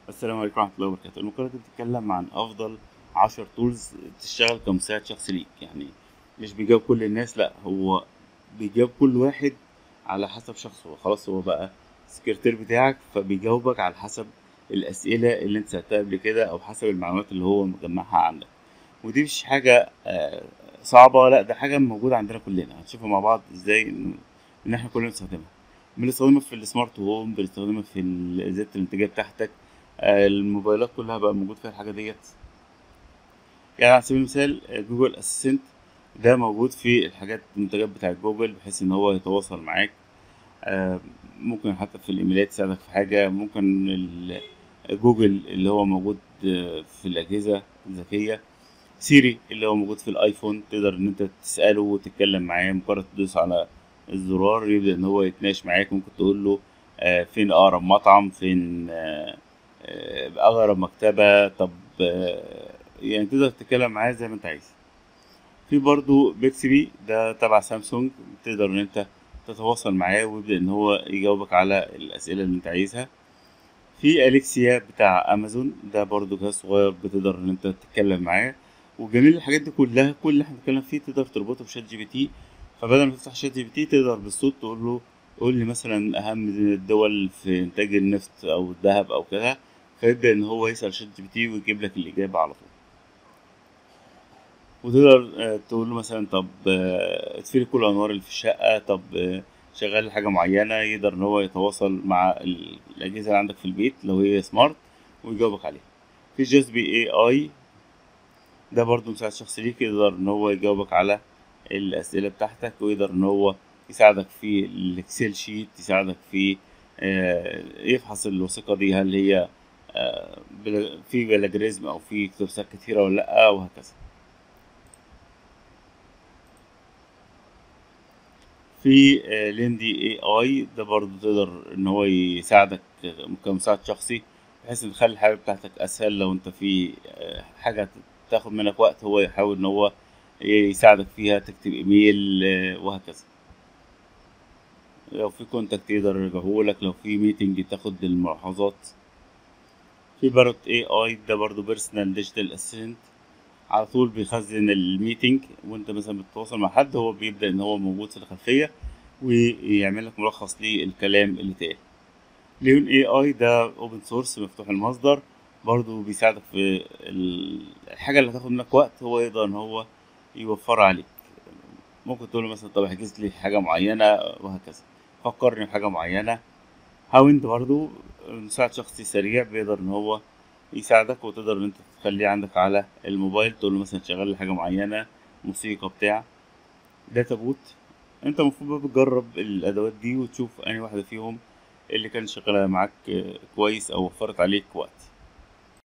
السلام عليكم ورحمة الله وبركاته المقالة دي بتتكلم عن أفضل عشر تولز تشتغل كمساعد شخصي ليك يعني مش بيجاوب كل الناس لأ هو بيجاوب كل واحد على حسب شخصه هو خلاص هو بقى السكرتير بتاعك فبيجاوبك على حسب الأسئلة اللي أنت سألتها قبل كده أو حسب المعلومات اللي هو مجمعها عندك ودي مش حاجة آه، صعبة لأ ده حاجة موجودة عندنا كلنا هنشوفها مع بعض ازاي إن إن احنا كلنا نستخدمها بنستخدمها في السمارت هوم بنستخدمها في ال- زيادة الانتاجية بتاعتك آه، الموبايلات كلها بقى موجود فيها الحاجة ديت يعني على سبيل المثال آه، جوجل اسيستنت ده موجود في الحاجات المنتجات بتاعت جوجل بحيث ان هو يتواصل معاك آه، ممكن حتى في الايميلات يساعدك في حاجة ممكن ال- جوجل اللي هو موجود آه، في الأجهزة الذكية سيري اللي هو موجود في الايفون تقدر ان انت تسأله وتتكلم معاه مجرد تدوس على الزرار يبدأ ان هو يتناقش معاك ممكن تقول له آه، فين اقرب مطعم فين آه، آه، اقرب مكتبة طب آه، يعني تقدر تتكلم معاه زي ما انت عايز في برضو بيكسبي ده تبع سامسونج تقدر ان انت تتواصل معاه ويبدأ ان هو يجاوبك على الاسئلة اللي انت عايزها في اليكسيا بتاع امازون ده برضو جهاز صغير بتقدر ان انت تتكلم معاه وجميل الحاجات دي كلها كل اللي احنا بنتكلم فيه تقدر تربطه بشات جي بي تي فبدل ما تفتح شات جي بي تي تقدر بالصوت تقول له قول لي مثلا اهم الدول في انتاج النفط او الذهب او كده فيبدأ ان هو يسأل شات جي بي تي ويجيب لك الاجابة على طول وتقدر آه، تقول له مثلا طب آه، اطفي لي كل الانوار اللي في الشقة طب آه، شغل لي حاجة معينة يقدر ان هو يتواصل مع ال- الاجهزة اللي عندك في البيت لو هي سمارت ويجاوبك عليها في جاست بي اي اي ده برضو مساعد شخصي ليك يقدر ان هو يجاوبك على الاسئله بتاعتك ويقدر ان هو يساعدك في الاكسل شيت يساعدك في آه، يفحص الوثيقه دي هل هي آه، بلا- في بلاجريزم او في اقتباسات كتيره ولا لا وهكذا في آه، ليندي اي اي ده برضو تقدر ان هو يساعدك كمساعد شخصي بحيث ان تخلي الحاجه بتاعتك اسهل لو انت في آه، حاجه تاخد منك وقت هو يحاول ان هو يساعدك فيها تكتب ايميل آه، وهكذا لو في كونتاكت يقدر يرجعهولك لو في ميتنج تاخد الملاحظات في بارت اي اي ده برضو بيرسونال ديجيتال اسيستنت على طول بيخزن الميتنج وانت مثلا بتتواصل مع حد هو بيبدأ ان هو موجود في الخلفية ويعمل لك ملخص للكلام اللي اتقال ليون اي اي ده اوبن سورس مفتوح المصدر برضو بيساعدك في ال- الحاجة اللي هتاخد منك وقت هو يقدر ان هو يوفرها عليك ممكن تقول له مثلا طب احجز لي حاجة معينة وهكذا فكرني بحاجة معينة هاوند برضو مساعد شخصي سريع بيقدر ان هو يساعدك وتقدر ان انت تخليه عندك على الموبايل تقول له مثلا شغل لي حاجة معينة موسيقى بتاع داتا بوت انت المفروض بقى بتجرب الادوات دي وتشوف انهي واحدة فيهم اللي كان شغالة معاك آه، كويس او وفرت عليك وقت